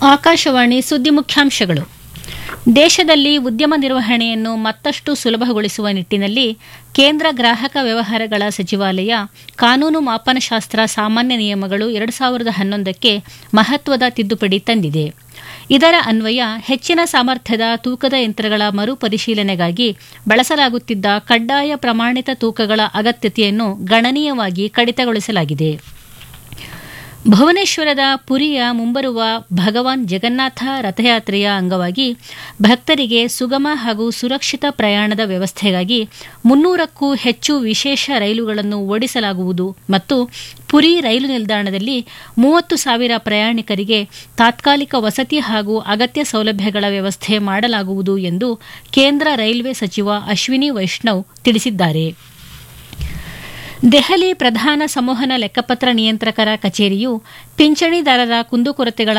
ಆಕಾಶವಾಣಿ ಸುದ್ದಿ ಮುಖ್ಯಾಂಶಗಳು ದೇಶದಲ್ಲಿ ಉದ್ಯಮ ನಿರ್ವಹಣೆಯನ್ನು ಮತ್ತಷ್ಟು ಸುಲಭಗೊಳಿಸುವ ನಿಟ್ಟಿನಲ್ಲಿ ಕೇಂದ್ರ ಗ್ರಾಹಕ ವ್ಯವಹಾರಗಳ ಸಚಿವಾಲಯ ಕಾನೂನು ಮಾಪನಶಾಸ್ತ್ರ ಸಾಮಾನ್ಯ ನಿಯಮಗಳು ಎರಡು ಸಾವಿರದ ಹನ್ನೊಂದಕ್ಕೆ ಮಹತ್ವದ ತಿದ್ದುಪಡಿ ತಂದಿದೆ ಇದರ ಅನ್ವಯ ಹೆಚ್ಚಿನ ಸಾಮರ್ಥ್ಯದ ತೂಕದ ಯಂತ್ರಗಳ ಮರುಪರಿಶೀಲನೆಗಾಗಿ ಬಳಸಲಾಗುತ್ತಿದ್ದ ಕಡ್ಡಾಯ ಪ್ರಮಾಣಿತ ತೂಕಗಳ ಅಗತ್ಯತೆಯನ್ನು ಗಣನೀಯವಾಗಿ ಕಡಿತಗೊಳಿಸಲಾಗಿದೆ ಭುವನೇಶ್ವರದ ಪುರಿಯ ಮುಂಬರುವ ಭಗವಾನ್ ಜಗನ್ನಾಥ ರಥಯಾತ್ರೆಯ ಅಂಗವಾಗಿ ಭಕ್ತರಿಗೆ ಸುಗಮ ಹಾಗೂ ಸುರಕ್ಷಿತ ಪ್ರಯಾಣದ ವ್ಯವಸ್ಥೆಗಾಗಿ ಮುನ್ನೂರಕ್ಕೂ ಹೆಚ್ಚು ವಿಶೇಷ ರೈಲುಗಳನ್ನು ಓಡಿಸಲಾಗುವುದು ಮತ್ತು ಪುರಿ ರೈಲು ನಿಲ್ದಾಣದಲ್ಲಿ ಮೂವತ್ತು ಸಾವಿರ ಪ್ರಯಾಣಿಕರಿಗೆ ತಾತ್ಕಾಲಿಕ ವಸತಿ ಹಾಗೂ ಅಗತ್ಯ ಸೌಲಭ್ಯಗಳ ವ್ಯವಸ್ಥೆ ಮಾಡಲಾಗುವುದು ಎಂದು ಕೇಂದ್ರ ರೈಲ್ವೆ ಸಚಿವ ಅಶ್ವಿನಿ ವೈಷ್ಣವ್ ತಿಳಿಸಿದ್ದಾರೆ ದೆಹಲಿ ಪ್ರಧಾನ ಸಂವಹನ ಲೆಕ್ಕಪತ್ರ ನಿಯಂತ್ರಕರ ಕಚೇರಿಯು ಪಿಂಚಣಿದಾರರ ಕುಂದುಕೊರತೆಗಳ